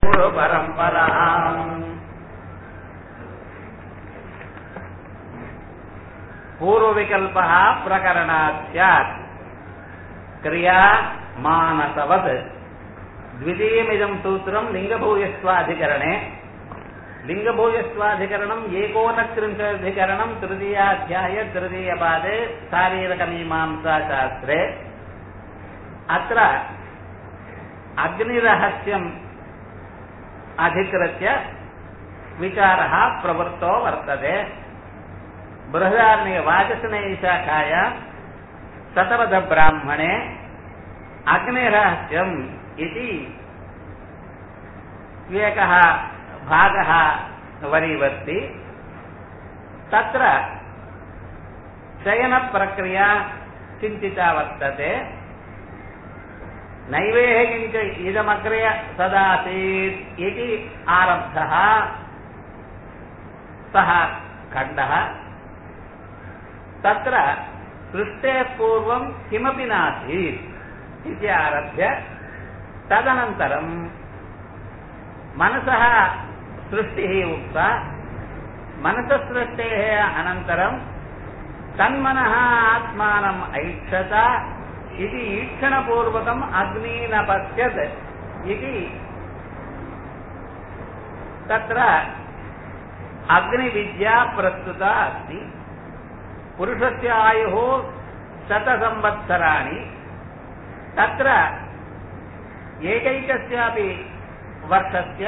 पूर्वपरम्पराम् पूर्वविकल्पः प्रकरणात् स्यात् क्रिया मानसवत् द्वितीयमिदम् सूत्रम् लिङ्गभूयस्वाधिकरणे लिङ्गभूयस्वाधिकरणम् एकोनत्रिंशदधिकरणम् तृतीयाध्याय तृतीयपादे शारीरकमीमांसाशास्त्रे अत्र अग्निरहस्यम् अधिकृत्य विचारः प्रवृत्तो वर्तते बृहदारण्यवाचस्नेयशाखाया शतवधब्राह्मणे अग्निरहस्यम् इति एकः भागः वरीवर्ति तत्र शयनप्रक्रिया चिन्तिता वर्तते नैवेह किञ्च इदमग्रे सदासीत् इति आरब्धः सः खण्डः तत्र सृष्टेः पूर्वं किमपि नासीत् इति आरभ्य तदनन्तरं मनसः सृष्टिः उक्ता मनससृष्टेः अनन्तरं तन्मनः आत्मानम् ऐक्षत इति ईक्षणपूर्वकम् अग्नि न पश्यत् इति तत्र अग्निविद्या प्रस्तुता अस्ति पुरुषस्य आयुः शतसंवत्सराणि तत्र एकैकस्यापि वर्षस्य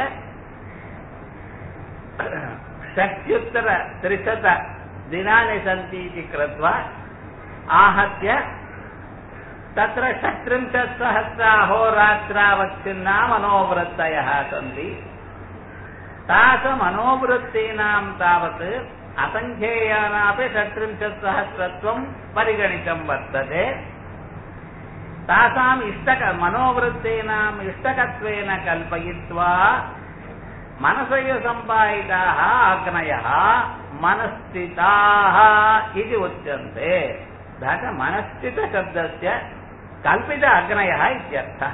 षष्ट्युत्तरत्रिशत दिनानि सन्ति इति कृत्वा आहत्य तत्र षट्त्रिंशत् सहस्राहोरात्रावच्छिन्ना मनोवृत्तयः सन्ति तासु मनोवृत्तीनां तावत् असङ्ख्येयानापि षट्त्रिंशत् सहस्रत्वं परिगणितं वर्तते तासाम् इष्टक मनोवृत्तीनाम् इष्टकत्वेन कल्पयित्वा मनसय सम्पादिताः अग्नयः मनस्थिताः इति उच्यन्ते अतः मनश्चितशब्दस्य कल्पित अग्नयः इत्यर्थः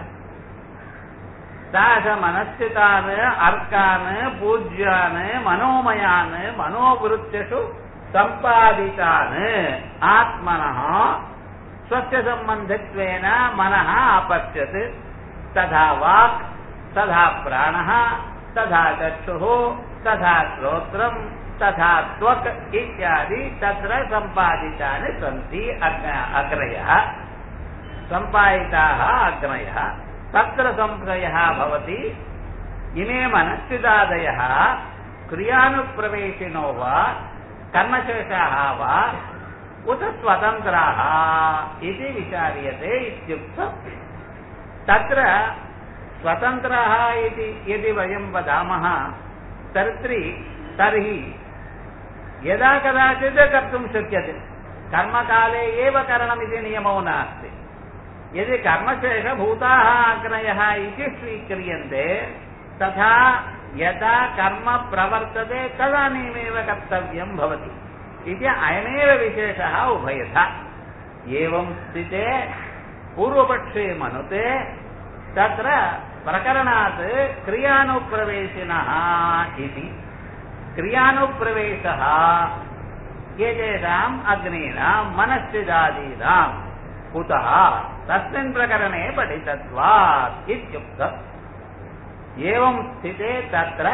तादृशमनश्चितान् अर्कान् पूज्यान् मनोमयान् मनोवृत्तिषु सम्पादितान् आत्मनः स्वस्य सम्बन्धित्वेन मनः अपश्यत् तथा वाक् तथा प्राणः तथा चक्षुः तथा श्रोत्रम् तथा त्वक् इत्यादि तत्र सम्पादितानि सन्ति अग्रयः सम्पादिताः अग्नयः तत्र संशयः भवति इमे मनश्चिदादयः क्रियानुप्रवेशिनो वा कर्मशेषाः वा उत स्वतन्त्राः इति विचार्यते इत्युक्तम् तत्र स्वतन्त्राः इति यदि वयं वदामः तर्हि तर्हि यदा कदाचित् कर्तुं शक्यते कर्मकाले एव करणमिति नियमो नास्ति यदि कर्मशेषभूताः अग्नयः इति स्वीक्रियन्ते तथा यदा कर्म प्रवर्तते तदानीमेव कर्तव्यं भवति इति अयमेव विशेषः उभयथा एवं स्थिते पूर्वपक्षे मनुते तत्र प्रकरणात् क्रियानुप्रवेशिनः इति क्रियानुप्रवेशः एतेषाम् अग्नीनां मनश्चिदादीनां कुतः तस्मिन् प्रकरणे पठितत्वात् इत्युक्तम् एवं स्थिते तत्र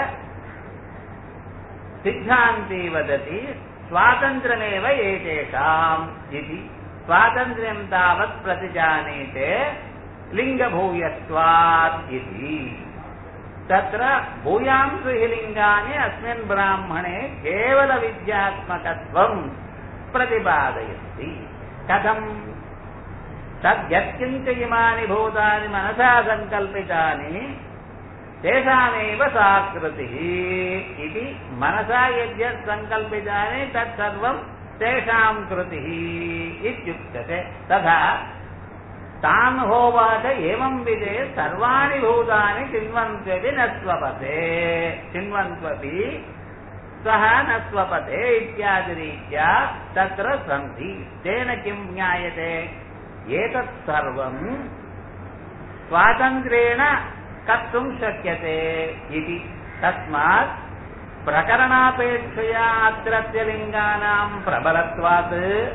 सिद्धान्ती वदति स्वातन्त्र्यमेव एतेषाम् इति स्वातन्त्र्यं तावत् प्रतिजानीते लिङ्गभूयत्वात् इति तत्र भूयांसु हि लिङ्गानि अस्मिन् ब्राह्मणे केवलविद्यात्मकत्वम् प्रतिपादयन्ति कथम् तद्यत्किञ्च इमानि भूतानि मनसा सङ्कल्पितानि तेषामेव सा कृतिः इति मनसा यद्यत् सङ्कल्पितानि तत्सर्वं तेषां कृतिः इत्युच्यते तथा तान् होवाच एवं विदे सर्वाणि भूतानि चिन्वन्त्वपि न स्वपते चिन्वन्त्वपि सः न स्वपते इत्यादिरीत्या तत्र सन्ति तेन किं ज्ञायते एतत् सर्वं स्वातन्त्र्येण कर्तुं शक्यते इति तस्मात् प्रकरणापेक्षया अत्रत्य लिङ्गानां प्रबलत्वात्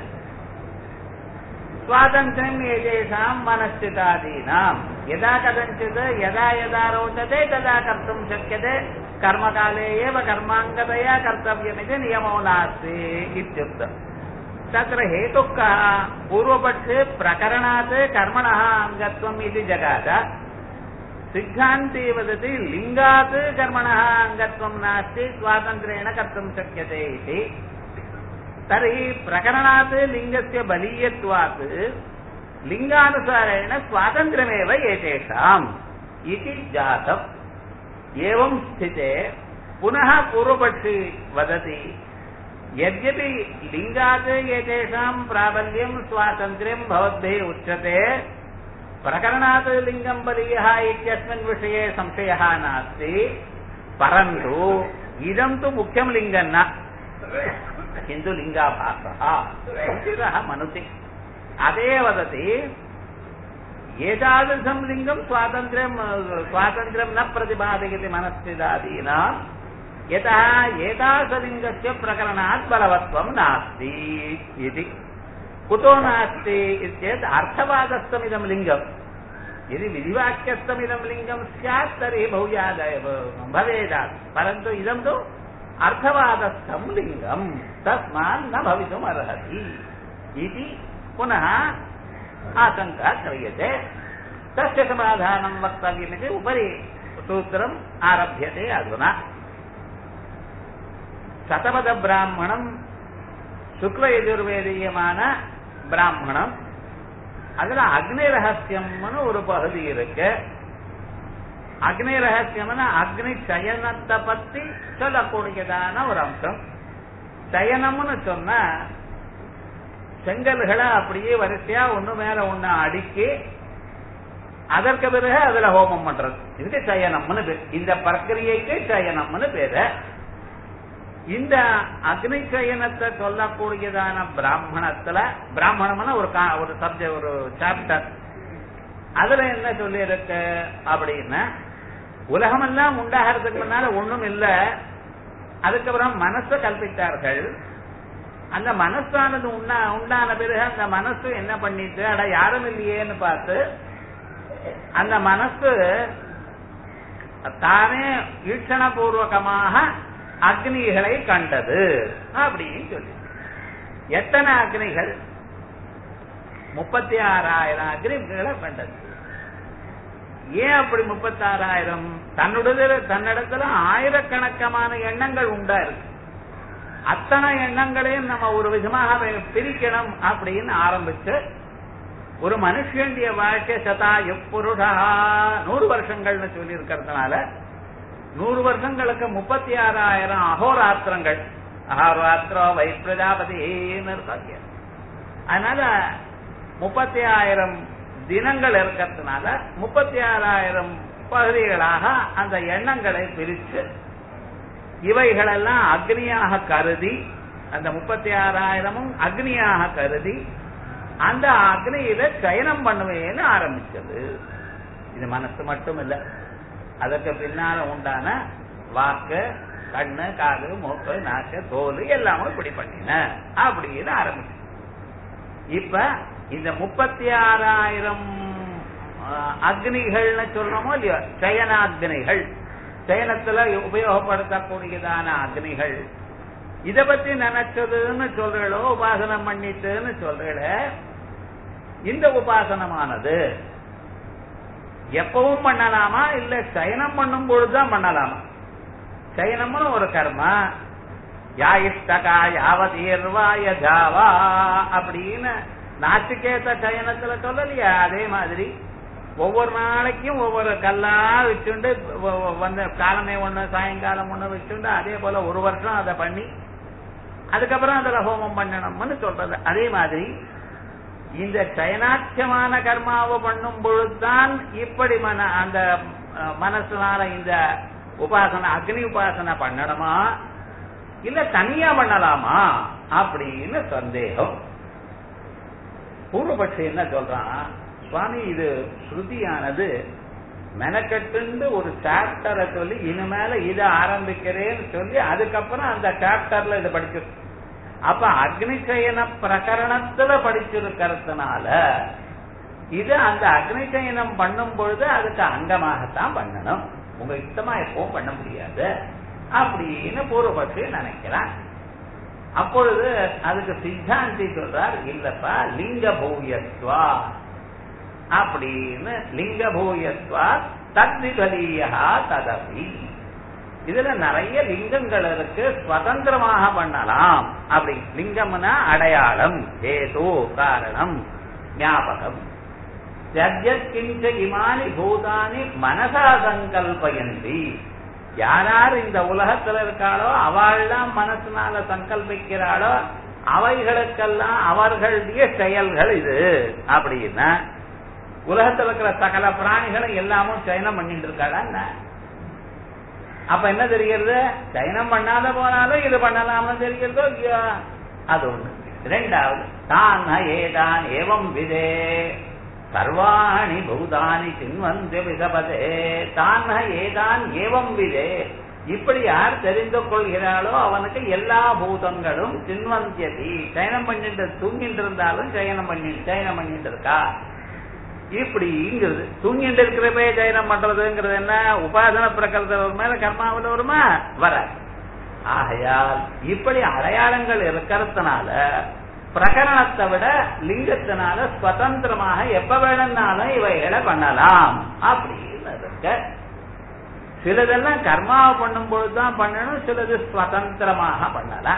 स्वातन्त्र्यम् एतेषां मनश्चितादीनाम् यदा कथञ्चित् यदा यदा रोचते तदा कर्तुं शक्यते कर्मकाले एव कर्माङ्गतया कर्तव्यमिति नियमो नास्ति इत्युक्तम् तत्र हेतुः कः पूर्वपक्षे प्रकरणात् कर्मणः अङ्गत्वम् इति जगाद सिद्धान्ते वदति लिङ्गात् कर्मणः अङ्गत्वं नास्ति स्वातन्त्र्येण कर्तुं शक्यते इति तर्हि प्रकरणात् लिङ्गस्य बलीयत्वात् लिङ्गानुसारेण स्वातन्त्र्यमेव एतेषाम् इति जातम् एवं स्थिते पुनः पूर्वपक्षी वदति यद्यपि लिङ्गात् एतेषां प्राबल्यं स्वातन्त्र्यं भवद्भिः उच्यते प्रकरणात् लिङ्गं बलीयः इत्यस्मिन् विषये संशयः नास्ति परन्तु इदं तु मुख्यं लिङ्गं न किन्तु लिङ्गाभासः संस्कृतः मनुति अते वदति एतादृशं लिङ्गं स्वातन्त्र्यं स्वातन्त्र्यं न प्रतिपादयति मनस्थितादीनां यतः एतादृशलिङ्गस्य प्रकरणात् बलवत्वं नास्ति इति कुतो नास्ति इत्येत् अर्थवादस्थमिदं लिङ्गम् यदि विधिवाक्यस्थमिदं लिङ्गं स्यात् तर्हि भूयादय भवेदात् परन्तु इदं तु अर्थवादस्थं लिङ्गम् तस्मात् न भवितुम् अर्हति इति पुनः आशङ्का क्रियते तस्य समाधानं वक्तव्यमिति उपरि सूत्रम् आरभ्यते अधुना சதபதபிராமணம் சுக்ல எதிர்வேதியமான பிராமணம் அதுல அக்னி ரகசியம்னு ஒரு பகுதி இருக்கு அக்னி ரகசியம்னா அக்னி சயனத்தை பத்தி சொல்லக்கூடியதான ஒரு அம்சம் சயனம்னு சொன்னா செங்கல்களை அப்படியே வரிசையா ஒண்ணு மேல ஒண்ணு அடுக்கி அதற்கு பிறகு அதுல ஹோமம் பண்றது இதுக்கு சயனம்னு பேர் இந்த பிரக்கிரியைக்கு சயனம்னு பேரு இந்த அக்னி சயனத்தை சொல்லக்கூடியதான பிராமணத்துல பிராமணம்னா ஒரு ஒரு சப்ஜெக்ட் ஒரு சாப்டர் அதுல என்ன சொல்லி இருக்கு அப்படின்னா உலகமெல்லாம் உண்டாகிறதுக்கு முன்னால ஒண்ணும் இல்ல அதுக்கப்புறம் மனசை கல்பித்தார்கள் அந்த மனசானது உண்டா உண்டான பிறகு அந்த மனசு என்ன பண்ணிட்டு அட யாரும் இல்லையேன்னு பார்த்து அந்த மனசு தானே ஈட்சணபூர்வகமாக அக்னிகளை கண்டது அப்படின்னு சொல்லி எத்தனை அக்னிகள் முப்பத்தி ஆறாயிரம் அக்னிகளை கண்டது ஏன் அப்படி முப்பத்தி ஆறாயிரம் தன்னுடைய தன்னிடத்துல ஆயிரக்கணக்கமான எண்ணங்கள் உண்டா இருக்கு அத்தனை எண்ணங்களையும் நம்ம ஒரு விதமாக பிரிக்கணும் அப்படின்னு ஆரம்பிச்சு ஒரு மனுஷனுடைய வாழ்க்கை சதாயு புருடா நூறு வருஷங்கள்னு சொல்லி இருக்கிறதுனால நூறு வருஷங்களுக்கு முப்பத்தி ஆறாயிரம் அகோராத்திரங்கள் அகோராத்திரோ வை பிரஜாபதினு இருக்காங்க அதனால முப்பத்தி ஆயிரம் தினங்கள் இருக்கிறதுனால முப்பத்தி ஆறாயிரம் பகுதிகளாக அந்த எண்ணங்களை பிரித்து இவைகளெல்லாம் அக்னியாக கருதி அந்த முப்பத்தி ஆறாயிரமும் அக்னியாக கருதி அந்த அக்னியில சயனம் பண்ணுவேன்னு ஆரம்பிச்சது இது மனசு மட்டும் இல்ல அதற்கு பின்னால உண்டான வாக்கு கண்ணு காது மூக்கு நாக்கு தோல் எல்லாமே இப்படி பண்ணின அப்படின்னு ஆரம்பிச்சு இப்ப இந்த முப்பத்தி ஆறாயிரம் அக்னிகள்னு சொல்றோமோ இல்லையோ சயனாக்னிகள் சயனத்துல உபயோகப்படுத்தக்கூடியதான அக்னிகள் இத பத்தி நினைச்சதுன்னு சொல்றீங்களோ உபாசனம் பண்ணிட்டுன்னு சொல்றீங்கள இந்த உபாசனமானது எப்பவும் பண்ணலாமா இல்ல சயனம் பண்ணும் பொழுதுதான் பண்ணலாமா சயனம்னு ஒரு கர்மா யாயிஷ்டகா யாவதீர்வாய ஜாவா அப்படின்னு நாச்சுக்கேத்த சயனத்துல சொல்லலையா அதே மாதிரி ஒவ்வொரு நாளைக்கும் ஒவ்வொரு கல்லா வச்சுண்டு வந்து காலமே ஒண்ணு சாயங்காலம் ஒண்ணு வச்சுண்டு அதே போல ஒரு வருஷம் அதை பண்ணி அதுக்கப்புறம் அதுல ஹோமம் பண்ணணும்னு சொல்றது அதே மாதிரி இந்த சயனாட்சமான கர்மாவை பண்ணும் பொழுதுதான் இப்படி மன அந்த மனசுனால இந்த உபாசனை அக்னி உபாசனை பண்ணணுமா இல்ல தனியா பண்ணலாமா அப்படின்னு சந்தேகம் பூர்வபட்சி என்ன சொல்றான் சுவாமி இது ஸ்ருதியானது மெனக்கட்டுண்டு ஒரு சாப்டரை சொல்லி இனிமேல இதை ஆரம்பிக்கிறேன்னு சொல்லி அதுக்கப்புறம் அந்த சாப்டர்ல இதை படிச்சிருக்கு அப்ப அக்னிசயன பிரகரணத்துல படிச்சிருக்கிறதுனால இது அந்த அக்னிசயனம் பண்ணும் பொழுது அதுக்கு அங்கமாகத்தான் பண்ணணும் உங்க இஷ்டமா எப்பவும் பண்ண முடியாது அப்படின்னு பூர்வபட்சி நினைக்கிறான் அப்பொழுது அதுக்கு சித்தாந்தி சொல்றார் இல்லப்பா லிங்க பூயத்வா அப்படின்னு லிங்க பூயத்வா தத்விபலீயா ததபி இதுல நிறைய லிங்கங்கள் இருக்கு சுதந்திரமாக பண்ணலாம் அப்படி லிங்கம்னா அடையாளம் ஏதோ காரணம் ஞாபகம் கிஞ்ச இமானி பூதானி மனசா சங்கல்பயந்தி யார் இந்த உலகத்துல இருக்காளோ அவள்தான் மனசுனால சங்கல்பிக்கிறாளோ அவைகளுக்கெல்லாம் அவர்களுடைய செயல்கள் இது அப்படின்னா உலகத்துல இருக்கிற சகல பிராணிகளும் எல்லாமும் சயனம் பண்ணிட்டு இருக்காளா என்ன அப்ப என்ன தெரிகிறது சயனம் பண்ணாத போனாலும் இது பண்ணலாம்னு தெரிகிறதோ இல்லையா அது ஒண்ணு ரெண்டாவது தான் ஏதான் ஏவம் விதே சர்வாணி பூதானி சின்வந்து விசபதே தான் ஏதான் ஏவம் விதே இப்படி யார் தெரிந்து கொள்கிறாளோ அவனுக்கு எல்லா பூதங்களும் சின்வந்தியதி சயனம் பண்ணிட்டு தூங்கிட்டு இருந்தாலும் சயனம் பண்ணி சயனம் பண்ணிட்டு இருக்கா இப்படிங்கிறது தூங்கிட்டு இருக்கிறப்பே ஜெயனம் பண்றதுங்கிறது என்ன உபாசன பிரகரத்தில் மேல கர்மாவில் வருமா வர ஆகையால் இப்படி அடையாளங்கள் இருக்கிறதுனால பிரகரணத்தை விட லிங்கத்தினால சுதந்திரமாக எப்ப வேணும்னாலும் இவைகளை பண்ணலாம் அப்படின்னு இருக்க சிலதெல்லாம் கர்மாவை பண்ணும் பொழுதுதான் பண்ணணும் சிலது சுதந்திரமாக பண்ணலாம்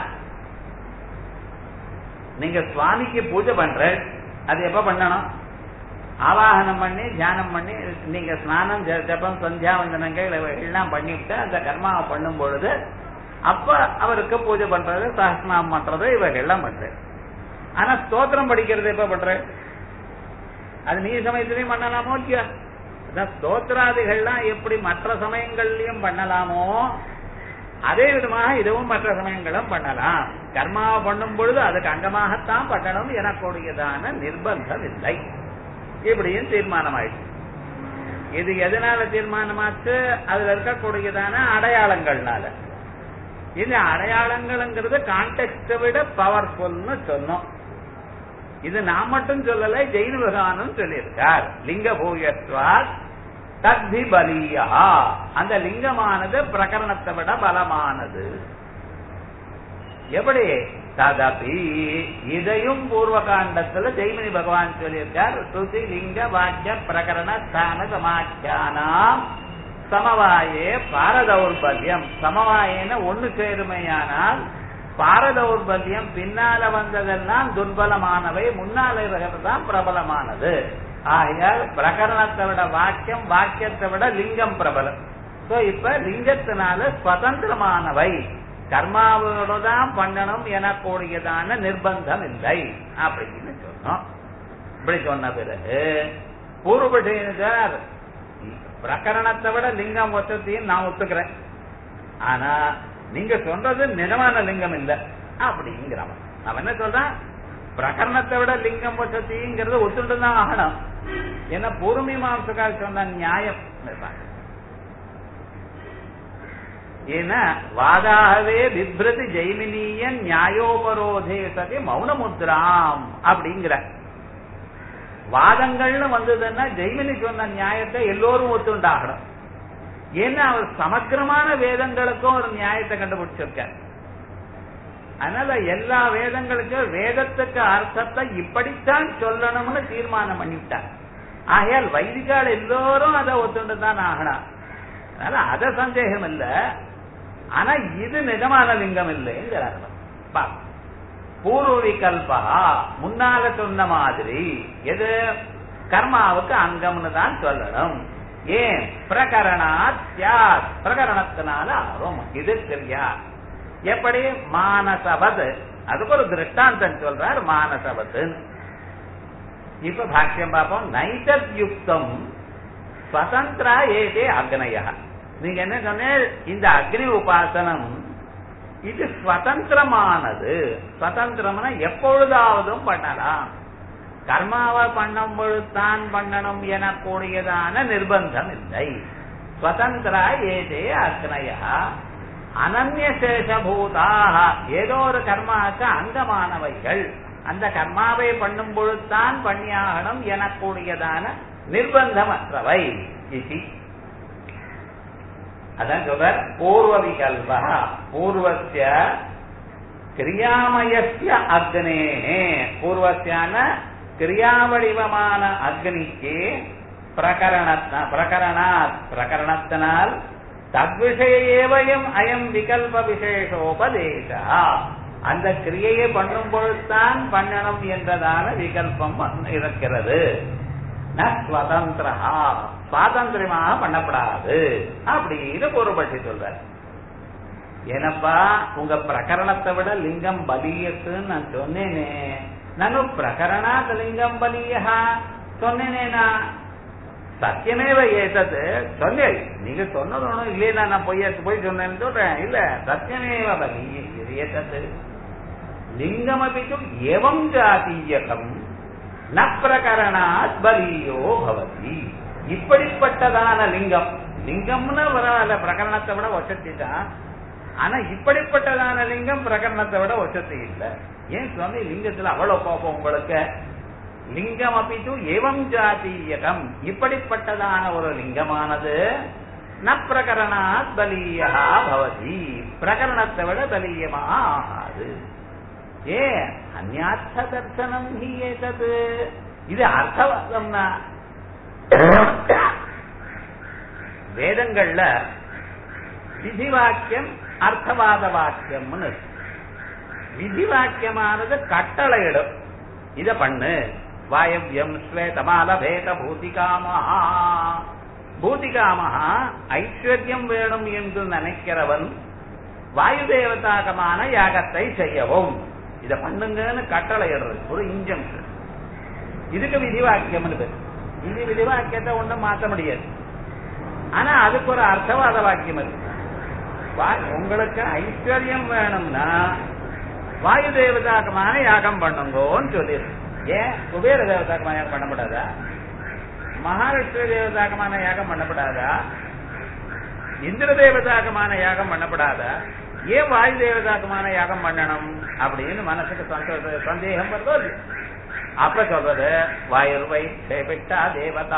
நீங்க சுவாமிக்கு பூஜை பண்ற அது எப்ப பண்ணணும் ஆவாகனம் பண்ணி தியானம் பண்ணி நீங்க ஸ்நானம் ஜபம் சந்தியா வந்தனங்கள் எல்லாம் பண்ணிவிட்டு அந்த கர்மாவை பண்ணும் பொழுது அப்ப அவருக்கு பூஜை பண்றது சஹஸ்நாமம் பண்றது இவைகள்லாம் பண்றது ஆனா ஸ்தோத்திரம் படிக்கிறது எப்ப பண்ற அது நீ சமயத்திலையும் பண்ணலாமோ இல்லையா ஸ்தோத்திராதிகள்லாம் எப்படி மற்ற சமயங்கள்லயும் பண்ணலாமோ அதே விதமாக இதுவும் மற்ற சமயங்களும் பண்ணலாம் கர்மாவை பண்ணும் பொழுது அதுக்கு அங்கமாகத்தான் பண்ணணும் எனக்கூடியதான நிர்பந்தம் இல்லை இப்படியும் தீர்மானம் ஆயிடுச்சு இது எதனால தீர்மானமாச்சு அதுல இருக்கக்கூடியதான அடையாளங்கள்னால இந்த அடையாளங்கள்ங்கிறது கான்டெக்ட விட பவர்ஃபுல்னு சொன்னோம் இது நான் மட்டும் சொல்லல ஜெயின் பகவானும் சொல்லியிருக்கார் லிங்க பூயத்வாத் தத்தி பலியா அந்த லிங்கமானது பிரகரணத்தை விட பலமானது எப்படி ததபி இதையும் பூர்வ காண்டத்துல ஜெய்மினி பகவான் சொல்லியிருக்கார் துதி லிங்க வாக்கிய பிரகரண ஸ்தான சமாக்கியானாம் சமவாயே பாரதௌர்பல்யம் சமவாயேன ஒண்ணு சேருமையானால் பாரதௌர்பல்யம் பின்னால வந்ததெல்லாம் துர்பலமானவை முன்னால இருக்கிறது தான் பிரபலமானது ஆகையால் பிரகரணத்தை விட வாக்கியம் வாக்கியத்தை விட லிங்கம் பிரபலம் சோ இப்ப லிங்கத்தினால சுதந்திரமானவை கர்மாவோட தான் பண்ணணும் எனக்கூடியதான நிர்பந்தம் இல்லை அப்படின்னு சொன்னோம் இப்படி சொன்ன பிறகு பூர்வபட்சார் பிரகரணத்தை விட லிங்கம் ஒத்தத்தையும் நான் ஒத்துக்கிறேன் ஆனா நீங்க சொல்றது நிஜமான லிங்கம் இல்ல அப்படிங்கிறவன் அவன் என்ன சொல்றான் பிரகரணத்தை விட லிங்கம் வசதிங்கிறது ஒத்துட்டு தான் ஆகணும் ஏன்னா பொறுமை மாம்சக்கால் சொன்ன நியாயம் ஏன்னா வாதாகவே விப்ரதி ஜெய்மினிய நியாயோபரோதே சதி மௌனமுத்ராம் அப்படிங்கிற வாதங்கள்னு வந்ததுன்னா ஜெய்மினி சொன்ன நியாயத்தை எல்லோரும் ஒத்துண்டாகணும் ஏன்னா அவர் சமக்கிரமான வேதங்களுக்கும் ஒரு நியாயத்தை கண்டுபிடிச்சிருக்கார் அதனால எல்லா வேதங்களுக்கும் வேதத்துக்கு அர்த்தத்தை இப்படித்தான் சொல்லணும்னு தீர்மானம் பண்ணிவிட்டார் ஆகையால் வைதிகால் எல்லோரும் அதை ஒத்துண்டு தான் ஆகணும் அதனால அத சந்தேகம் இல்ல ஆனா இது நிஜமான லிங்கம் இல்லைங்கிறார் பூர்வ விகல்பா முன்னால சொன்ன மாதிரி எது கர்மாவுக்கு அங்கம்னு தான் சொல்லணும் ஏன் பிரகரணாத் தியாத் பிரகரணத்தினால ஆகும் இது சரியா எப்படி மானசபத் அதுக்கு ஒரு திருஷ்டாந்தம் சொல்றார் மானசபத் இப்ப பாக்கியம் பார்ப்போம் நைதத் யுக்தம் ஸ்வதந்திரா ஏதே அக்னய நீங்க என்ன சொன்ன இந்த அக்னி உபாசனம் இது சுதந்திரமானது சுதந்திரம்னா எப்பொழுதாவதும் பண்ணலாம் கர்மாவை பண்ணும் பொழுதுதான் பண்ணணும் எனக்கூடியதான நிர்பந்தம் இல்லை ஸ்வதந்திரா ஏதே அக்னயா அனன்ய சேஷபூதாக ஏதோ ஒரு கர்மாவுக்கு அங்கமானவைகள் அந்த கர்மாவை பண்ணும் பொழுதுதான் பண்ணியாகணும் எனக்கூடியதான நிர்பந்தமற்றவை இது அதான் சொல்ற பூர்வ விகல்பா பூர்வசிய கிரியாமயசிய அக்னே பூர்வசியான கிரியாவடிவமான அக்னிக்கு பிரகரணத்த பிரகரணாத் பிரகரணத்தினால் தத்விஷயேவயம் அயம் விகல்ப விசேஷோபதேச அந்த கிரியையை பண்ணும் பொழுதுதான் பண்ணணும் என்றதான விகல்பம் இருக்கிறது சுதந்திரா சுவாதந்திரமாக பண்ணப்படாது அப்படின்னு பொருள்பட்டு சொல்றார் ಏನಪ್ಪಾ ಉಂಗ ಪ್ರಕರಣத்தை விட லிங்கம் பலியத்துன்னு நான் சொன்னேனே ನಾನು ಪ್ರಕರಣಾತ್ ಲಿಂಗಂ ಬಲೀಯ சொன்னேனேனா சத்தியமேவ ஏதது சொன்னே நீங்க சொன்னது ஒண்ணும் இல்லையா நான் பொய்ய போய் சொன்னேன்னு சொல்றேன் இல்ல சத்தியமேவ பலி ஏதது லிங்கமபித்து எவம் ஜாதீயகம் ந பிரகரணாத் பலியோ பவதி இப்படிப்பட்டதான லிங்கம் லிங்கம்னு வராத பிரகரணத்தை விட வசத்திதான் ஆனா இப்படிப்பட்டதான லிங்கம் பிரகரணத்தை விட வசதி இல்லை ஏன் சுவாமி லிங்கத்துல அவ்வளவு கோபம் உங்களுக்கு லிங்கம் அப்பித்து ஏவம் ஜாதீயகம் இப்படிப்பட்டதான ஒரு லிங்கமானது ந பிரகரணாத் பலீயா பவதி பிரகரணத்தை விட பலீயமா ஆகாது ஏ அந்நார்த்த தர்சனம் ஹி ஏதது இது அர்த்தவாதம்னா வேதங்கள்ல விதி வாக்கியம் அர்த்தவாத வாக்கியம்னு விதி வாக்கியமானது கட்டளையிடும் இத பண்ணு வாயவ்யம் ஸ்வேதமால பேத பூதிகாமஹா பூதிகாமஹா ஐஸ்வர்யம் வேணும் என்று நினைக்கிறவன் வாயு தேவதாகமான யாகத்தை செய்யவும் இத பண்ணுங்கன்னு கட்டளையிடுறது ஒரு இன்ஜங்ஷன் இதுக்கு விதி வாக்கியம்னு பேர் இது விதி வாக்கியத்தை ஒன்றும் மாற்ற முடியாது ஆனா அதுக்கு ஒரு அர்த்தவாத வாக்கியம் இருக்கு உங்களுக்கு ஐஸ்வர்யம் வேணும்னா வாயு தேவதாக்கமான யாகம் பண்ணுங்கோன்னு சொல்லிடு ஏன் குபேர தேவதாக்கமான யாகம் பண்ணப்படாதா மகாலட்சுமி தேவதாக்கமான யாகம் பண்ணப்படாதா இந்திர தேவதாக்கமான யாகம் பண்ணப்படாதா ஏன் வாயு தேவதாக்கமான யாகம் பண்ணணும் அப்படின்னு மனசுக்கு சந்தோஷ சந்தேகம் வருதோ இல்லையா அப்ப சொல்றது வாயுர்வை சேபிட்டா தேவதா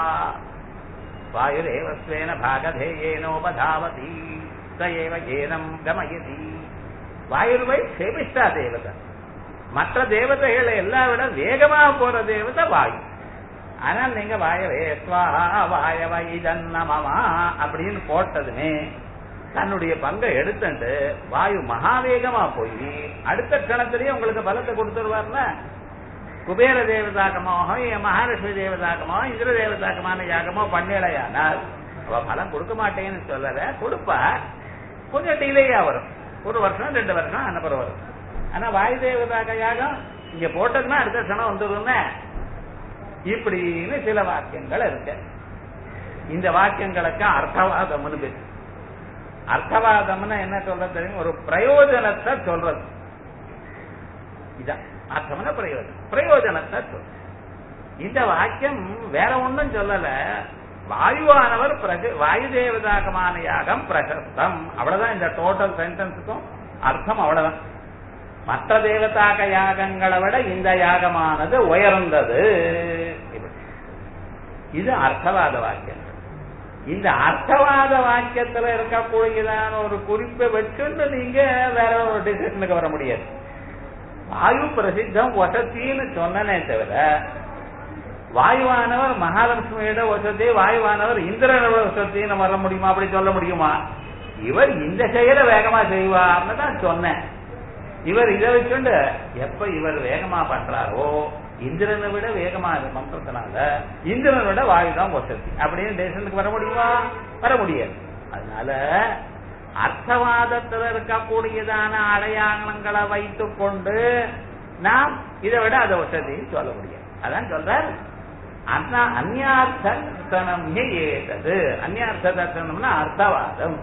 வாயுரேவஸ்வேன பாகதேயேனோபதாவதி சயேவ ஏனம் கமயதி வாயுர்வை சேபிஷ்டா தேவதை மற்ற தேவதைகள் எல்லாம் விட வேகமா போற தேவதை வாயு ஆனால் நீங்க வாயவே ஸ்வாஹா வாயவ இதன்னமமா அப்படின்னு போட்டதுமே தன்னுடைய பங்கை எடுத்துட்டு வாயு மகாவேகமா போய் அடுத்த கணத்திலேயே உங்களுக்கு பலத்தை கொடுத்துருவார்ல குபேர தேவதாகமோ மகாலட்சுமி தேவதாகமோ இந்திர தேவதாகமான யாகமோ பண்ணலையானால் அவ பலம் கொடுக்க மாட்டேன்னு சொல்லல கொடுப்பா கொஞ்சம் டிலேயா வரும் ஒரு வருஷம் ரெண்டு வருஷம் அனுப்புற வரும் ஆனா வாயு தேவதாக யாகம் இங்க போட்டதுன்னா அடுத்த சனம் வந்துருங்க இப்படின்னு சில வாக்கியங்கள் இருக்கு இந்த வாக்கியங்களுக்கு அர்த்தவாதம்னு பேரு அர்த்தவாதம்னா என்ன சொல்றது தெரியும் ஒரு பிரயோஜனத்தை சொல்றது இதான் அர்த்தம்னா பிரயோஜனம் பிரயோஜனத்தை சொல்றது இந்த வாக்கியம் வேற ஒன்றும் சொல்லல வாயுவானவர் வாயு தேவதாகமான யாகம் பிரசஸ்தம் அவ்வளவுதான் இந்த டோட்டல் சென்டென்ஸுக்கும் அர்த்தம் அவ்வளவுதான் மற்ற தேவதாக யாகங்களை விட இந்த யாகமானது உயர்ந்தது இது அர்த்தவாத வாக்கியம் இந்த அர்த்தவாத வாக்கியத்துல இருக்கக்கூடியதான ஒரு குறிப்பை வச்சுட்டு நீங்க வேற ஒரு டிசிஷனுக்கு வர முடியாது வாயு பிரசித்தம் வசத்தின்னு சொன்னனே தவிர வாயுவானவர் மகாலட்சுமியோட வசதி வாயுவானவர் இந்திரனோட வசத்தின்னு வர முடியுமா அப்படி சொல்ல முடியுமா இவர் இந்த செயலை வேகமா செய்வார்னு தான் சொன்னேன் இவர் இதை வச்சுண்டு எப்ப இவர் வேகமா பண்றாரோ இந்திரனை விட வேகமா மந்திரத்தினால இந்திரனை விட வாயு தான் வசதி அப்படின்னு தேசத்துக்கு வர முடியுமா வர முடியாது அதனால அர்த்தவாதத்தில் இருக்கக்கூடியதான அடையாளங்களை வைத்துக் கொண்டு நாம் இதை விட அதை வசதின்னு சொல்ல முடியாது அதான் சொல்றார் அந்நார்த்த தர்சனம் ஏதது அந்நார்த்த தர்சனம்னா அர்த்தவாதம்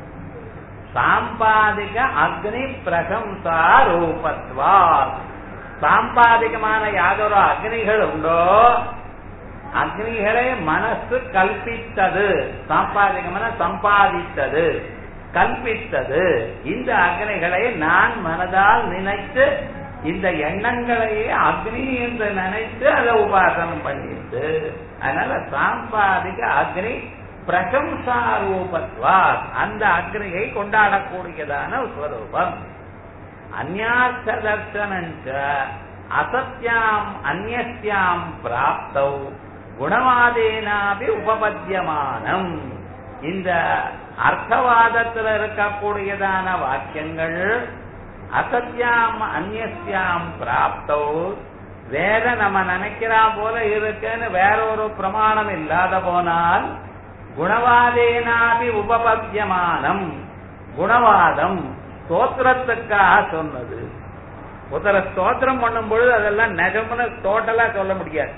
சாம்பாதிக அக்னி பிரசம்சா ரூபத்வா சாம்பாதிகமான யாதொரு அக்னிகள் உண்டோ அக்னிகளை மனசு கல்பித்தது சாம்பாதிகமான சம்பாதித்தது கல்பித்தது இந்த அக்னிகளை நான் மனதால் நினைத்து இந்த எண்ணங்களையே அக்னி என்று நினைத்து அதை உபாசனம் பண்ணிட்டு அதனால சாம்பாதிக அக்னி பிரசம்சா ரூபத்வா அந்த அக்னியை கொண்டாடக்கூடியதான ஸ்வரூபம் அந்யார்த்த தர்சனஞ்ச அசத்யாம் அந்நியாம் பிராப்தௌ குணவாதேனாபி உபபத்தியமானம் இந்த அர்த்தவாதத்தில் இருக்கக்கூடியதான வாக்கியங்கள் அசத்யாம் அந்நியாம் பிராப்தௌ வேற நம்ம நினைக்கிறா போல இருக்குன்னு வேற ஒரு பிரமாணம் இல்லாத போனால் குணவாதேனாபி உபபத்தியமானம் குணவாதம் ஸ்தோத்திரத்துக்காக சொன்னது ஒருத்தர ஸ்தோத்திரம் பண்ணும் பொழுது அதெல்லாம் நிஜம்னு டோட்டலா சொல்ல முடியாது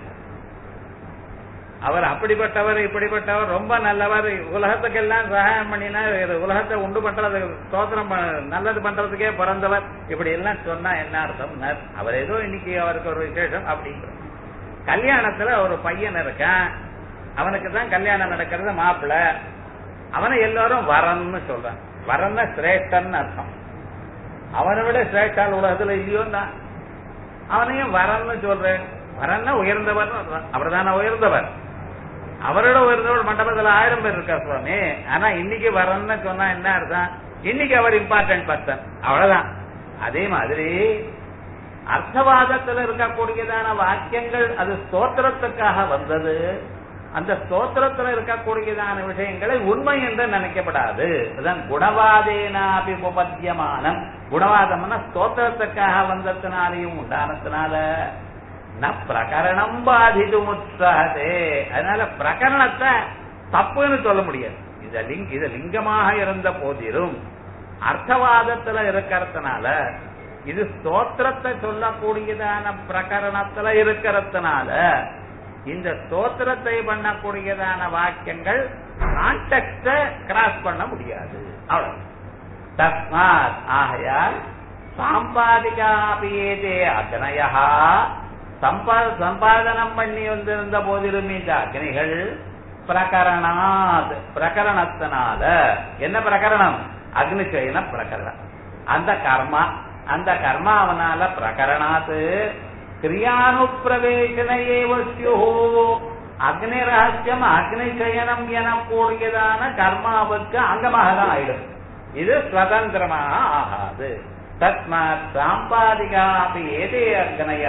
அவர் அப்படிப்பட்டவர் இப்படிப்பட்டவர் ரொம்ப நல்லவர் உலகத்துக்கெல்லாம் சகாயம் பண்ணினா உலகத்தை உண்டு பண்றது ஸ்தோத்திரம் நல்லது பண்றதுக்கே பிறந்தவர் இப்படி எல்லாம் சொன்னா என்ன அர்த்தம் அவர் ஏதோ இன்னைக்கு அவருக்கு ஒரு விசேஷம் அப்படிங்கிற கல்யாணத்துல ஒரு பையன் இருக்கான் அவனுக்கு தான் கல்யாணம் நடக்கிறது மாப்பிள்ள அவனை எல்லாரும் வரன்னு சொல்றான் வரன்னா சிரேஷ்டன் அர்த்தம் அவனை விட சிரேஷ்டால் உலகத்துல இல்லையோ தான் அவனையும் வரன்னு சொல்றேன் வரன்னா உயர்ந்தவர் அவர் தானே உயர்ந்தவர் அவரோட உயர்ந்தவர் மண்டபத்துல ஆயிரம் பேர் இருக்கா சுவாமி ஆனா இன்னைக்கு வரன்னு சொன்னா என்ன அர்த்தம் இன்னைக்கு அவர் இம்பார்ட்டன்ட் பர்சன் அவ்வளவுதான் அதே மாதிரி அர்த்தவாதத்துல இருக்கக்கூடியதான வாக்கியங்கள் அது ஸ்தோத்திரத்துக்காக வந்தது அந்த ஸ்தோத்திரத்துல இருக்கக்கூடியதான விஷயங்களை உண்மை என்று நினைக்கப்படாது அதுதான் குணவாதேனாபி உபபத்தியமானம் குணவாதம்னா ஸ்தோத்திரத்துக்காக வந்ததுனாலையும் உண்டானதுனால ந பிரகரணம் பாதிது முற்றாதே அதனால பிரகரணத்தை தப்புன்னு சொல்ல முடியாது இத லிங் இது லிங்கமாக இருந்த போதிலும் அர்த்தவாதத்துல இருக்கிறதுனால இது ஸ்தோத்திரத்தை சொல்லக்கூடியதான பிரகரணத்துல இருக்கிறதுனால இந்த ஸ்தோத்திரத்தை பண்ணக்கூடியதான வாக்கியங்கள் கான்டெக்ட கிராஸ் பண்ண முடியாது அவ்வளவு தஸ்மாத் ஆகையால் சாம்பாதிகாபியேதே அக்னயா சம்பா சம்பாதனம் பண்ணி வந்திருந்த போதிலும் இந்த அக்னிகள் பிரகரணாத் பிரகரணத்தினால என்ன பிரகரணம் அக்னிச்சயன பிரகரணம் அந்த கர்மா அந்த கர்மாவனால பிரகரணாத்து கிரியானுப்பிரவேசன ஏவசியோ அக்னி ரகசியம் அக்னி சயனம் எனக்கூடியதான கர்மாவுக்கு அங்கமாக தான் ஆயிடும் இது சுதந்திரமாக ஆகாது தஸ்மாத் சாம்பாதிகாபி ஏதே அக்னய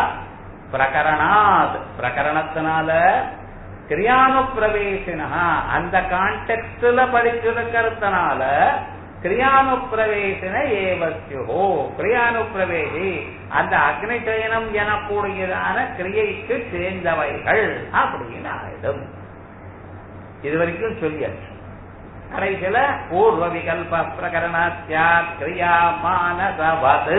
பிரகரணாத் பிரகரணத்தினால கிரியானுப்பிரவேசினா அந்த கான்டெக்ட்ல படிச்சிருக்கிறதுனால கிரியானுப்பிரவேசன ஏவசியோ கிரியானுப்பிரவேசி அந்த அக்னி சயனம் எனக்கூடியதான கிரியைக்கு சேர்ந்தவைகள் அப்படின்னு ஆயிடும் இது வரைக்கும் சொல்லியாச்சு கடைசியில பூர்வ விகல்ப பிரகரணாத்தியா கிரியா மானசவது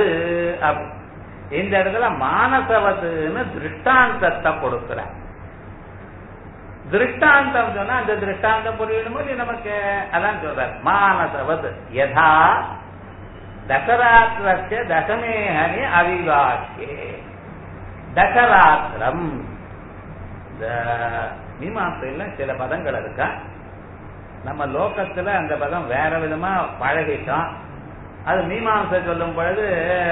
இந்த இடத்துல மானசவதுன்னு திருஷ்டாந்தத்தை கொடுக்கிறார் திருஷ்டாந்தம் சொன்னா அந்த திருஷ்டாந்தம் புரியணும் போது நமக்கு அதான் சொல்றார் மானசவது யதா தசராத்திரஸ்ய தசமேஹனி அவிவாக்கியே தசராத்திரம் இந்த மீமாசையில சில பதங்கள் இருக்கா நம்ம லோகத்துல அந்த பதம் வேற விதமா பழகிட்டோம் அது மீமாசை சொல்லும் பொழுது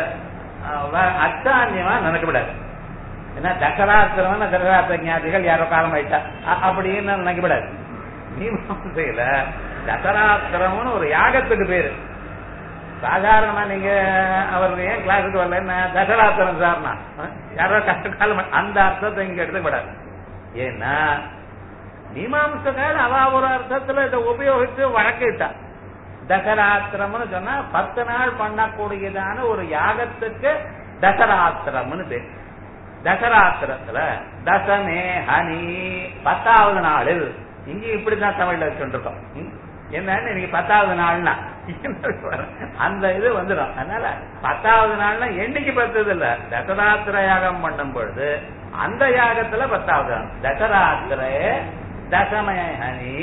அச்சான்யமா நினைக்கப்படாது ஏன்னா தசராத்திரம் தசராத்திர ஞாதிகள் யாரோ காலம் ஆயிட்டா அப்படின்னு நினைக்கப்படாது மீமாசையில தசராத்திரம்னு ஒரு யாகத்துக்கு பேரு சாதாரணமா நீங்க அவர் ஏன் கிளாஸுக்கு வரல என்ன தசராத்திரம் சார்னா யாரோ கஷ்டகாலம் அந்த அர்த்தத்தை இங்க எடுத்துக்கூடாது ஏன்னா மீமாம்சகால் அவ ஒரு அர்த்தத்துல இதை உபயோகித்து வழக்கிட்டா தசராத்திரம்னு சொன்னா பத்து நாள் பண்ணக்கூடியதான ஒரு யாகத்துக்கு தசராத்திரம்னு பேர் தசராத்திரத்துல தசமே ஹனி பத்தாவது நாளில் இங்க இப்படிதான் தமிழ்ல வச்சுருக்கோம் என்னன்னு இன்னைக்கு பத்தாவது நாள்னா அந்த இது வந்துடும் அதனால பத்தாவது நாள்னா என்னைக்கு பத்தது இல்ல தசராத்திர யாகம் பண்ணும் பொழுது அந்த யாகத்துல பத்தாவது நாள் தசராத்திர தசமயஹனி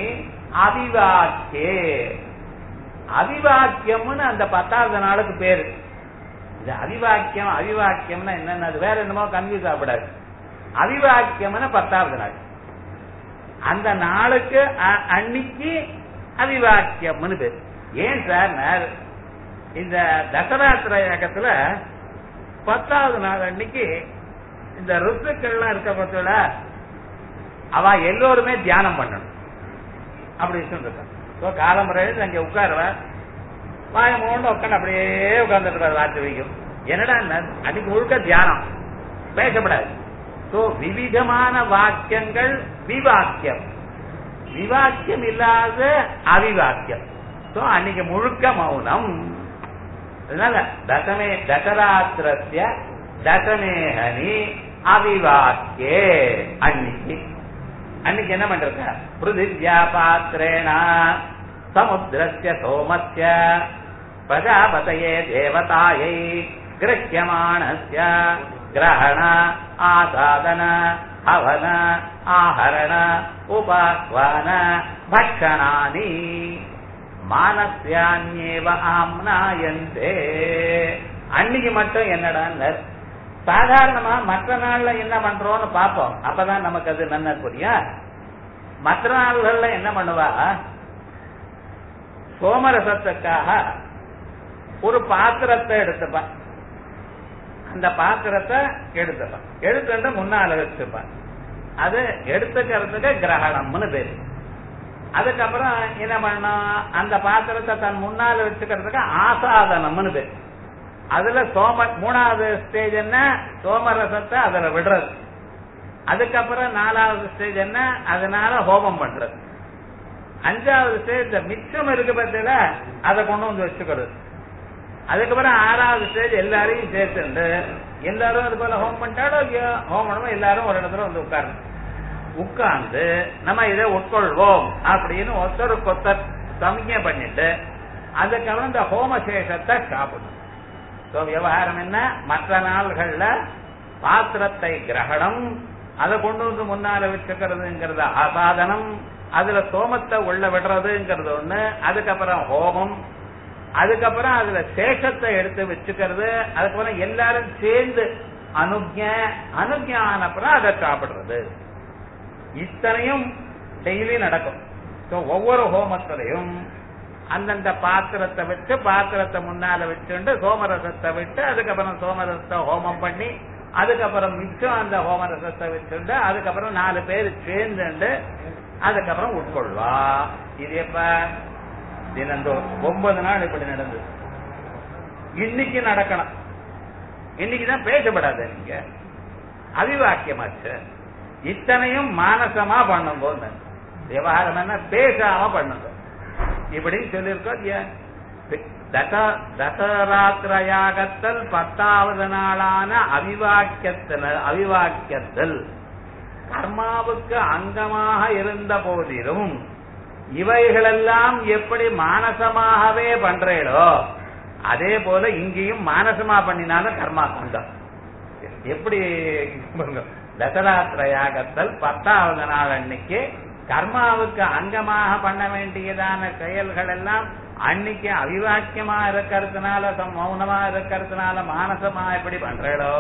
அவிவாக்கியே அவிவாக்கியம்னு அந்த பத்தாவது நாளுக்கு பேரு இது அவிவாக்கியம் அவிவாக்கியம்னா என்னென்ன அது வேற என்னமோ கன்ஃபியூஸ் ஆகக்கூடாது அவிவாக்கியம்னு பத்தாவது நாள் அந்த நாளுக்கு அ- அன்னைக்கு அவிவாக்கியம்னு பேர் ஏன் சார் நான் இந்த தசரா திரையகத்துல பத்தாவது நாள் அன்னைக்கு இந்த ருத்துக்கள்லாம் இருக்க பத்தில அவ எல்லோருமே தியானம் பண்ணணும் அப்படி சொல்லிருக்க காலமுறை அங்க உட்காருவ வாய மூணு உட்காந்து அப்படியே உட்கார்ந்துட்டு ராத்திரி வைக்கும் என்னடா ந- அன்னைக்கு முழுக்க தியானம் பேசப்படாது சோ விவிதமான வாக்கியங்கள் விவாக்கியம் விவாக்கியம் இல்லாத அவிவாக்கியம் சோ அன்னைக்கு முழுக்க மௌனம் அதனால தசமே தசராத்திரஸ்ய தசமேஹனி அவிவாக்கியே அன்னைக்கு அன்னைக்கு என்ன பண்றத பிருதிவ்யா பாத்திரேனா சமுத்திரஸ்ய சோமஸ்ய பிரஜாபதயே தேவதாயை கிரஹ்யமாணஸ்ய கிரகண ஆசாதன ஹவன ஆஹரண உபாஸ்வான பக்ஷணானி மானஸ்யான்யேவ ஆம்னாயந்தே அன்னைக்கு மட்டும் என்னடான்னு சாதாரணமா மற்ற நாள்ல என்ன பண்றோம்னு பார்ப்போம் அப்பதான் நமக்கு அது நன்ன புரியும் மற்ற நாள்கள்ல என்ன பண்ணுவா சோமரசத்துக்காக ஒரு பாத்திரத்தை எடுத்துப்பா அந்த பாத்திரத்தை எடுத்துப்பான் எடுத்துட்டு முன்னால வச்சுப்பான் அது எடுத்துக்கிறதுக்கு கிரகணம்னு பேரு அதுக்கப்புறம் என்ன பண்ணோம் அந்த பாத்திரத்தை தன் முன்னால வச்சுக்கிறதுக்கு ஆசாதனம்னு பேரு அதுல சோம மூணாவது ஸ்டேஜ் என்ன சோமரசத்தை அதுல விடுறது அதுக்கப்புறம் நாலாவது ஸ்டேஜ் என்ன அதனால ஹோமம் பண்றது அஞ்சாவது ஸ்டேஜ் இந்த மிச்சம் இருக்கு பத்தில அதை கொண்டு வந்து வச்சுக்கிறது அதுக்கப்புறம் ஆறாவது ஸ்டேஜ் எல்லாரையும் சேர்த்துண்டு எல்லாரும் அது போல ஹோம் பண்ணிட்டாலும் இல்லையோ ஹோம் பண்ணுவோம் எல்லாரும் ஒரு இடத்துல வந்து உட்காரணும் உட்கார்ந்து நம்ம இதை உட்கொள்வோம் அப்படின்னு ஒருத்தருக்கு ஒருத்தர் சமிக்கை பண்ணிட்டு அதுக்கப்புறம் இந்த ஹோமசேஷத்தை சாப்பிடணும் சோ விவகாரம் என்ன மற்ற நாள்கள்ல பாத்திரத்தை கிரகணம் அதை கொண்டு வந்து முன்னால வச்சுக்கிறதுங்கிறது ஆசாதனம் அதுல சோமத்தை உள்ள விடுறதுங்கிறது ஒண்ணு அதுக்கப்புறம் ஹோமம் அதுக்கப்புறம் அதுல சேஷத்தை எடுத்து வச்சுக்கிறது அதுக்கப்புறம் எல்லாரும் சேர்ந்து அனுஜ அனுஜானப்புறம் அதை சாப்பிடுறது இத்தனையும் டெய்லி நடக்கும் So, ஒவ்வொரு ஹோமத்திலையும் அந்தந்த பாத்திரத்தை வச்சு பாத்திரத்தை முன்னால வச்சுட்டு சோமரசத்தை விட்டு அதுக்கப்புறம் சோமரசத்தை ஹோமம் பண்ணி அதுக்கப்புறம் மிச்சம் அந்த ஹோமரசத்தை வச்சுட்டு அதுக்கப்புறம் நாலு பேர் சேர்ந்துண்டு அதுக்கப்புறம் உட்கொள்வா இது எப்ப தினந்தோறும் ஒன்பது நாள் இப்படி நடந்தது இன்னைக்கு நடக்கணும் இன்னைக்குதான் பேசப்படாது நீங்க அவிவாக்கியமாச்சு இத்தனையும் மானசமா பண்ணும் போது விவகாரம் என்ன பேசாம பண்ணுங்க இப்படின்னு சொல்லியிருக்கோம் இல்லையா? தச- தசராத்திரயாகத்தல் பத்தாவது நாளான அவிவாக்கியத்தில் அவிவாக்கியத்தில் கர்மாவுக்கு அங்கமாக இருந்த போதிலும் இவைகளெல்லாம் எப்படி மானசமாகவே பண்றீடோ அதே போல இங்கேயும் மானசமா பண்ணினாலும் கர்மா அங்கம் எப்படி பாருங்க, தசராத்திரயாகத்தல் பத்தாவது நாள் அன்னைக்கு கர்மாவுக்கு அங்கமாக பண்ண வேண்டியதான செயல்கள் எல்லாம் அன்னைக்கு அவிவாக்கியமா இருக்கிறதுனால சம் மௌனமா இருக்கிறதுனால மானசமா எப்படி பண்றீடோ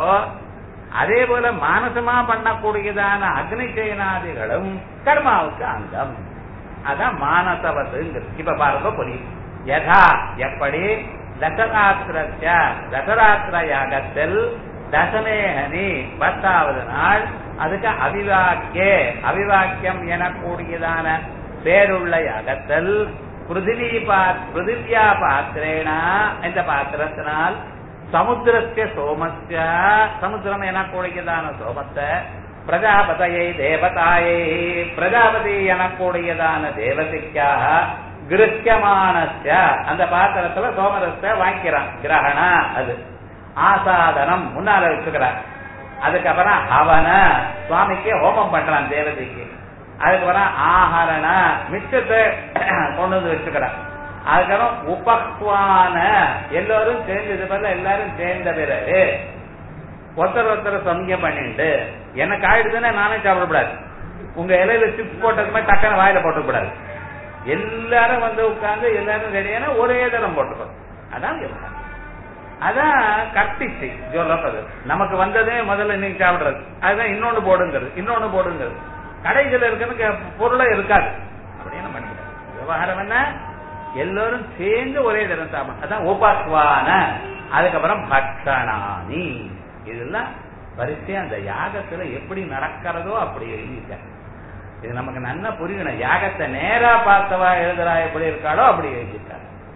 அதே போல மானசமா பண்ணக்கூடியதான அக்னி செயனாதிகளும் கர்மாவுக்கு அங்கம் அதான் மானசவதுங்கிறது இப்ப பாருங்க புரியும் யதா எப்படி தசராத்திரஸ்ய தசராத்திர யாகத்தில் தசமேகனி பத்தாவது நாள் அதுக்கு அவிவாக்கியே அவிவாக்கியம் எனக்கூடியதான பேருள்ள யாகத்தில் பிருத்திவி பாத் பிருத்திவியா பாத்திரேனா இந்த பாத்திரத்தினால் சமுத்திரஸ்ய சோமஸ்ய சமுத்திரம் எனக்கூடியதான சோமத்தை பிரஜாபதையை தேவதாயை பிரஜாபதி எனக்கூடியதான தேவதைக்காக கிருக்கியமானஸ்ய அந்த பாத்திரத்துல சோமரத்தை வாங்கிக்கிறான் கிரகண அது ஆசாதனம் முன்னால வச்சுக்கிறான் அதுக்கப்புறம் அவன சுவாமிக்கு ஹோமம் பண்றான் தேவதைக்கு அதுக்கப்புறம் ஆஹரண மிச்சத்தை கொண்டு வந்து வச்சுக்கிறான் அதுக்கப்புறம் உபக்வான எல்லோரும் சேர்ந்து இது பண்ண எல்லாரும் சேர்ந்த பிறகு ஒருத்தர் ஒருத்தர் சமயம் பண்ணிட்டு எனக்கு ஆயிடுதுன்னா நானே சாப்பிடக்கூடாது உங்க இலையில சிப்ஸ் போட்டது மாதிரி டக்குன்னு வாயில போட்டக்கூடாது எல்லாரும் வந்து உட்கார்ந்து எல்லாரும் ரெடியான ஒரே தரம் போட்டுக்கணும் அதான் விவகாரம் அதான் கட்டிச்சு சொல்றது நமக்கு வந்ததே முதல்ல நீங்க சாப்பிடுறது அதுதான் இன்னொன்னு போடுங்கிறது இன்னொன்னு போடுங்கிறது கடைகள் இருக்குன்னு பொருளே இருக்காது அப்படின்னு பண்ணிக்கிறேன் விவகாரம் என்ன எல்லோரும் சேர்ந்து ஒரே தினம் சாப்பிடும் அதான் உபஸ்வான அதுக்கப்புறம் பக்ஷணானி இதெல்லாம் வரிசையா அந்த யாகத்துல எப்படி நடக்கிறதோ அப்படி எழுதியிருக்க இது நமக்கு நல்லா புரியணும் யாகத்தை நேரா பார்த்தவா எழுதுறா எப்படி இருக்காளோ அப்படி எழுதியிருக்காரு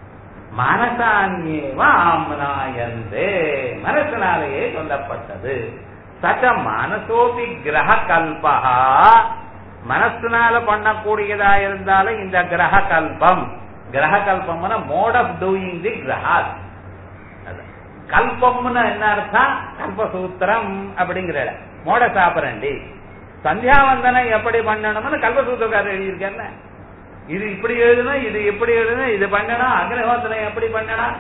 மனசான்யேவ ஆம்னாயந்தே மனசினாலேயே சொல்லப்பட்டது சக மனசோபி கிரக கல்பா மனசுனால பண்ணக்கூடியதா இருந்தாலும் இந்த கிரக கல்பம் கிரக கல்பம்னா மோட் ஆஃப் டூயிங் தி கிரகாத் கல்பம்னு என்ன அர்த்தம் கல்பசூத்திரம் அப்படிங்கிற மோட சாப்பிடண்டி சந்தியாவந்தனம் எப்படி பண்ணணும்னு கல்பசூத்திரக்காரர் எழுதியிருக்காருல்ல இது இப்படி எழுதணும் இது இப்படி எழுதணும் இது பண்ணணும் அக்னிஹோத்திரம் எப்படி பண்ணணும்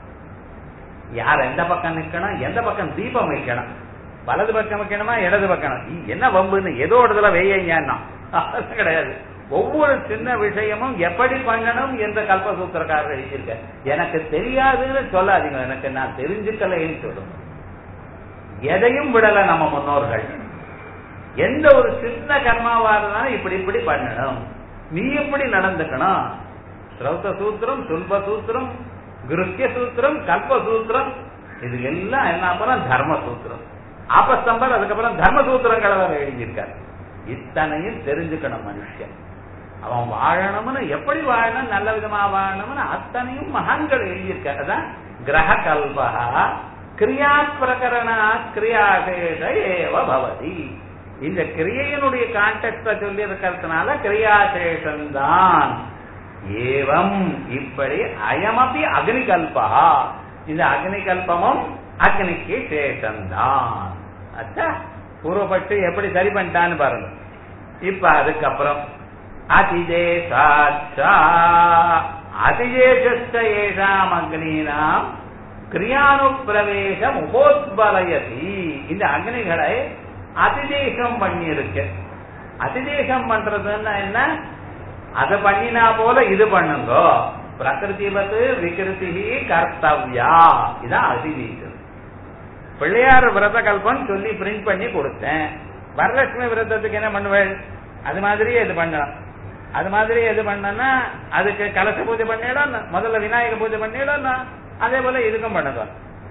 யார் எந்த பக்கம் நிக்கணும் எந்த பக்கம் தீபம் வைக்கணும் வலது பக்கம் வைக்கணுமா இடது பக்கம் என்ன வம்புன்னு ஏதோ இடத்துல வெய்யன்னா கிடையாது ஒவ்வொரு சின்ன விஷயமும் எப்படி பண்ணணும் என்ற கல்பசூத்திரக்காரர் எழுதியிருக்க எனக்கு தெரியாதுன்னு சொல்லாதீங்க எனக்கு நான் தெரிஞ்சுக்கலைன்னு சொல்லணும் எதையும் விடல நம்ம முன்னோர்கள் எந்த ஒரு சின்ன கர்மாவா இருந்தாலும் இப்படி இப்படி பண்ணணும் நீ எப்படி நடந்துக்கணும் ஸ்ரௌத சூத்திரம் சுல்ப சூத்திரம் கிருத்திய சூத்திரம் கல்ப சூத்திரம் இது எல்லாம் என்ன அப்புறம் தர்ம சூத்திரம் ஆபஸ்தம்பர் அதுக்கப்புறம் தர்ம சூத்திரங்களை வேற எழுதியிருக்காரு இத்தனையும் தெரிஞ்சுக்கணும் மனுஷன் அவன் வாழணும்னு எப்படி வாழணும் நல்ல விதமா வாழணும்னு அத்தனையும் மகான்கள் எழுதியிருக்காரு அதான் கிரக கல்பா கிரியா பிரகரண கிரியாசேஷ ஏவ பவதி இந்த கிரியையினுடைய கான்டெக்ட சொல்லி இருக்கிறதுனால கிரியாசேஷன் தான் ஏவம் இப்படி அயமபி அக்னிகல்பா இந்த அக்னிகல்பமும் அக்னிக்கு சேஷன்தான் அச்சா பூர்வப்பட்டு எப்படி சரி பண்ணிட்டான்னு பாருங்க இப்ப அதுக்கப்புறம் அதிதேசாச்சா அதிதேசேஷாம் அக்னீனாம் கிரியானுப்பிரவேசம் உபோத்பலயதி இந்த அக்னிகளை அதிதேசம் பண்ணி இருக்கு அதிதேசம் பண்றதுன்னா என்ன அதை பண்ணினா போல இது பண்ணுங்க பிரகிருதிபத்து விகிருதி கர்த்தவ்யா இதான் அதிதேசம் பிள்ளையார் விரத கல்பம் சொல்லி பிரிண்ட் பண்ணி கொடுத்தேன் வரலட்சுமி விரதத்துக்கு என்ன பண்ணுவேன் அது மாதிரியே இது பண்ணலாம் அது மாதிரி எது பண்ணனா அதுக்கு கலச பூஜை பண்ணிடும் முதல்ல விநாயக பூஜை பண்ணிடும் அதே போல இதுக்கும் பண்ணுங்க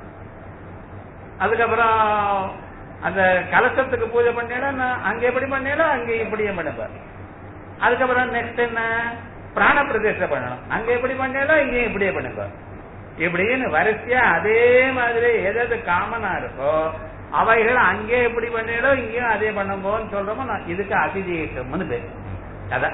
அதுக்கப்புறம் அந்த கலசத்துக்கு பூஜை பண்ணிடும் அங்க எப்படி பண்ணிடும் அங்க இப்படியே பண்ணுவார் அதுக்கப்புறம் நெக்ஸ்ட் என்ன பிராண பிரதிஷ்டை பண்ணணும் அங்க எப்படி பண்ணிடும் இங்கேயும் இப்படியே பண்ணுங்க இப்படின்னு வரிசையா அதே மாதிரி எது காமனா இருக்கோ அவைகள் அங்கே எப்படி பண்ணிடும் இங்கேயும் அதே பண்ணுங்கன்னு சொல்றோமோ நான் இதுக்கு அதிதேசம்னு பேர் அதான்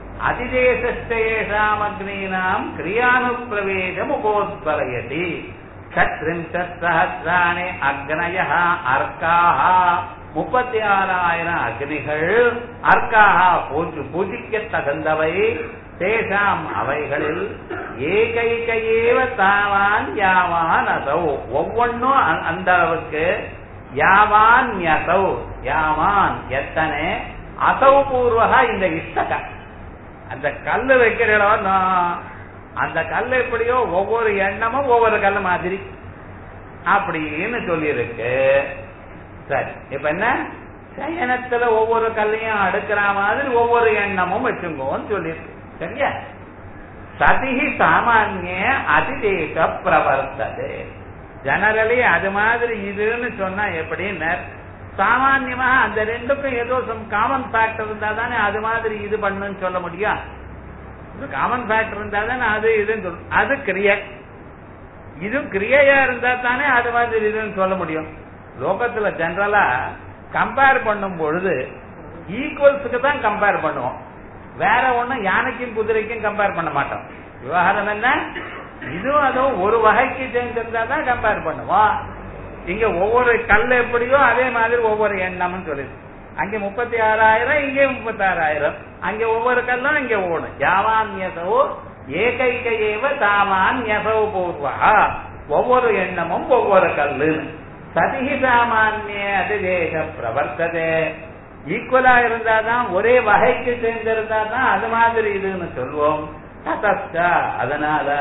அதிதேசேஷாம் அக்னீனாம் கிரியானுப்பிரவேசம் உபோத்பலயதி சத்ரிம்சத் சஹசிராணி அக்னய அர்க்காக முப்பத்தி ஆறாயிரம் அக்னிகள் அர்க்காக பூஜி பூஜிக்க தகுந்தவை தேசாம் அவைகளில் ஏகைக ஏவ தாவான் யாவான் அசௌ ஒவ்வொன்னும் அந்த அளவுக்கு யாவான் யசௌ யாவான் எத்தனை அசௌ பூர்வகா இந்த இஷ்டக அந்த கல்லு வைக்கிற இடம் அந்த கல் எப்படியோ ஒவ்வொரு எண்ணமும் ஒவ்வொரு கல் மாதிரி அப்படின்னு சொல்லியிருக்கு சரி இப்ப என்ன சயனத்துல ஒவ்வொரு கல்லையும் அடுக்கிற மாதிரி ஒவ்வொரு எண்ணமும் வச்சுங்கோன்னு சொல்லியிருக்கு சரியா சதிஹி சாமானிய அதிதேச பிரவர்த்தது ஜெனரலி அது மாதிரி இதுன்னு சொன்னா எப்படின்னு சாமான்யமா அந்த ரெண்டுக்கும் ஏதோ சம் காமன் ஃபேக்டர் இருந்தா தானே அது மாதிரி இது பண்ணுன்னு சொல்ல முடியும் காமன் ஃபேக்டர் இருந்தா தானே அது இதுன்னு சொல்லும் அது கிரியை இது கிரியையா இருந்தா தானே அது மாதிரி இதுன்னு சொல்ல முடியும் லோகத்துல ஜெனரலா கம்பேர் பண்ணும் பொழுது ஈக்குவல்ஸுக்கு தான் கம்பேர் பண்ணுவோம் வேற ஒண்ணும் யானைக்கும் குதிரைக்கும் கம்பேர் பண்ண மாட்டோம் விவகாரம் என்ன இதுவும் அதுவும் ஒரு வகைக்கு சேர்ந்திருந்தா தான் கம்பேர் பண்ணுவோம் இங்க ஒவ்வொரு கல் எப்படியோ அதே மாதிரி ஒவ்வொரு எண்ணம்னு சொல்லுது அங்க முப்பத்தி ஆறாயிரம் இங்கே முப்பத்தி ஆறாயிரம் அங்க ஒவ்வொரு கல்லும் இங்க ஓடும் யாவான் யசோ ஏகைக ஏவ தாவான் யசோ பூர்வா ஒவ்வொரு எண்ணமும் ஒவ்வொரு கல்லு சதிகி சாமானிய அதிதேச பிரவர்த்ததே ஈக்குவலா இருந்தாதான் ஒரே வகைக்கு சேர்ந்திருந்தா தான் அது மாதிரி இதுன்னு சொல்வோம் ததஸ்ட அதனால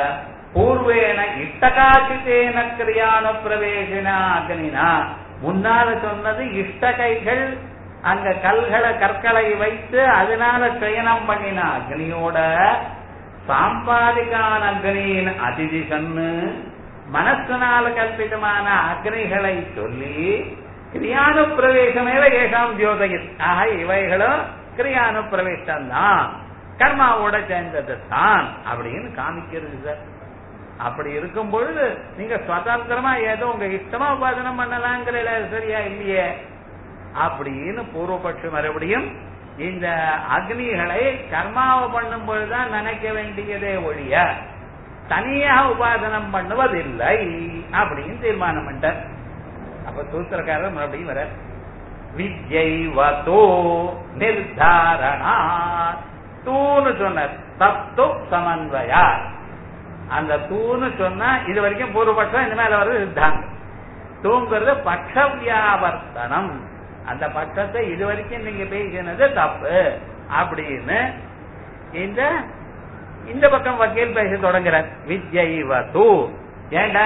பூர்வேன இஷ்டகாசித்தேன கிரியான பிரவேசினா அக்னினா முன்னால சொன்னது இஷ்டகைகள் அங்க கல்களை கற்களை வைத்து அதனால சயனம் பண்ணின அக்னியோட சாம்பாதிகான அக்னியின் அதிதி சொன்னு மனசனால கல்பிதமான அக்னிகளை சொல்லி கிரியானு பிரவேசமேவ ஏஷாம் ஜோதகித் ஆக இவைகளும் கிரியானு பிரவேசம் தான் கர்மாவோட சேர்ந்தது தான் அப்படின்னு காமிக்கிறது சார் அப்படி இருக்கும் பொழுது நீங்க சுதந்திரமா ஏதோ உங்க இஷ்டமா உபாசனம் பண்ணலாங்கிற சரியா இல்லையே அப்படின்னு பூர்வபட்சம் மறுபடியும் இந்த அக்னிகளை கர்மாவை பண்ணும் பொழுதுதான் நினைக்க வேண்டியதே ஒழிய தனியாக உபாசனம் பண்ணுவதில்லை அப்படின்னு தீர்மானம் பண்ணிட்டார் அப்ப சூத்திரக்காரர் மறுபடியும் வர வித்யைவதோ நிர்தாரணா தூன்னு சொன்னார் தத்து சமன்வயா அந்த தூன்னு சொன்னா இது வரைக்கும் பூர்வபட்சம் இந்த மேல வருது சித்தாந்தம் தூங்கிறது பட்ச வியாவர்த்தனம் அந்த பட்சத்தை இது வரைக்கும் நீங்க பேசினது தப்பு அப்படின்னு இந்த இந்த பக்கம் வக்கீல் பேச தொடங்குறார் வித்யைவது ஏண்டா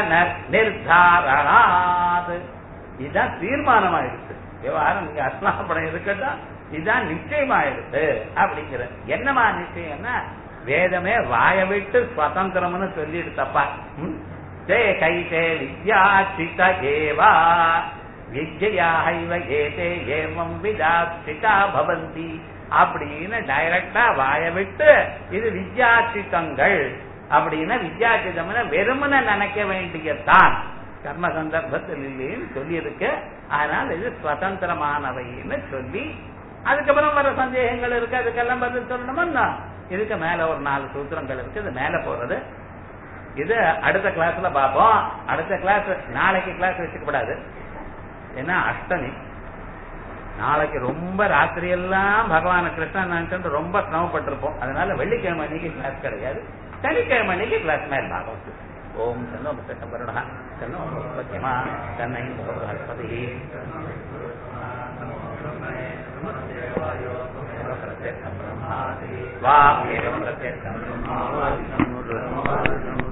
நிர்தாரணாது இதுதான் தீர்மானமாயிடுச்சு விவகாரம் நீங்க அஸ்லாபடம் இருக்கட்டும் இதுதான் நிச்சயமாயிடுது அப்படிங்கிற என்னமா நிச்சயம்னா வேதமே வாய விட்டு சுதந்திரம்னு சொல்லிடு தப்பா தே கைதே வித்யா சித ஏவா வித்யாஹைவ ஏதே ஏவம் விதா சிதா பவந்தி அப்படின்னு டைரக்டா வாய விட்டு இது வித்யாச்சித்தங்கள் அப்படின்னா வித்யாச்சிதம்னா வெறுமனை நினைக்க வேண்டியதான் கர்ம சந்தர்ப்பத்தில் இல்லைன்னு சொல்லியிருக்கு ஆனால் இது சுதந்திரமானவைன்னு சொல்லி அதுக்கப்புறம் வர சந்தேகங்கள் இருக்கு அதுக்கெல்லாம் பதில் சொல்லணுமா இதுக்கு மேல ஒரு நாலு சூத்திரங்கள் இருக்கு இது மேல போறது இது அடுத்த கிளாஸ்ல பார்ப்போம் அடுத்த கிளாஸ் நாளைக்கு கிளாஸ் வச்சுக்கப்படாது ஏன்னா அஷ்டமி நாளைக்கு ரொம்ப ராத்திரி எல்லாம் பகவான கிருஷ்ணன் நினைச்சு ரொம்ப சிரமப்பட்டிருப்போம் அதனால வெள்ளிக்கிழமை அன்னைக்கு கிளாஸ் கிடையாது சனிக்கிழமை அன்னைக்கு கிளாஸ் மேல் பாகம் ஓம் சன்னோ வருடா சன்னோ சத்தியமா சென்னை பகவதி வா ஏகம் பிரத்யேகம்